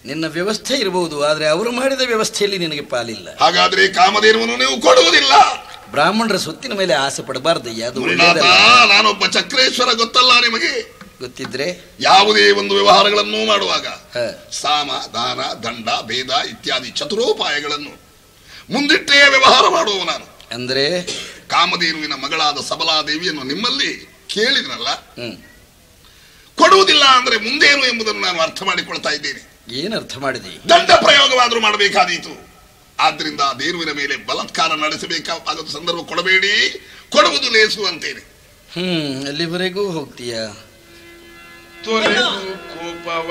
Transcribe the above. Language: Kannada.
ನಿನ್ನ ವ್ಯವಸ್ಥೆ ಇರಬಹುದು ಆದ್ರೆ ಅವರು ಮಾಡಿದ ವ್ಯವಸ್ಥೆಯಲ್ಲಿ ನಿನಗೆ ಪಾಲಿಲ್ಲ ಹಾಗಾದ್ರೆ ಕಾಮಧೇನುವನ್ನು ನೀವು ಕೊಡುವುದಿಲ್ಲ ಬ್ರಾಹ್ಮಣರ ಸೊತ್ತಿನ ಮೇಲೆ ಆಸೆ ಪಡಬಾರ್ದಯ್ಯ ಅದು ಗುರುನಾಥ ಒಳ್ಳೆಯದಲ್ಲ ನಾನೊಬ್ಬ ಚಕ್ರೇಶ್ವರ ಗೊತ್ತಲ್ಲ ನಿಮಗೆ ಗೊತ್ತಿದ್ರೆ ಯಾವುದೇ ಒಂದು ವ್ಯವಹಾರಗಳನ್ನು ಮಾಡುವಾಗ ಹ, ಸಾಮ ದಾನ ದಂಡ ಭೇದ ಇತ್ಯಾದಿ ಚತುರೋಪಾಯಗಳನ್ನು ಮುಂದಿಟ್ಟೇ ವ್ಯವಹಾರ ಮಾಡುವ ನಾನು ಅಂದ್ರೆ ಕಾಮಧೇನುವಿನ ಮಗಳಾದ ಸಬಲಾದೇವಿಯನ್ನು ನಿಮ್ಮಲ್ಲಿ ಕೇಳಿದ್ನಲ್ಲ ಹ್ಮ್ ಕೊಡುವುದಿಲ್ಲ ಅಂದ್ರೆ ಮುಂದೇನು ಎಂಬುದನ್ನು ನಾನು ಅರ್ಥ ಮಾಡಿಕೊಳ್ತಾ ಇದ್ದೇನೆ ಏನ್ ಅರ್ಥ ಮಾಡಿದಿ ದಂಡ ಪ್ರಯೋಗವಾದರೂ ಮಾಡಬೇಕಾದೀತು ಆದ್ರಿಂದ ಆ ದೇರುವಿನ ಮೇಲೆ ಬಲಾತ್ಕಾರ ನಡೆಸಬೇಕಾದ ಸಂದರ್ಭ ಕೊಡಬೇಡಿ ಕೊಡುವುದು ಲೇಸು ಅಂತೇನೆ ಹ್ಮ್ ಅಲ್ಲಿವರೆಗೂ ಹೋಗ್ತೀಯಾ ತೊರೆದು ಕೋಪವ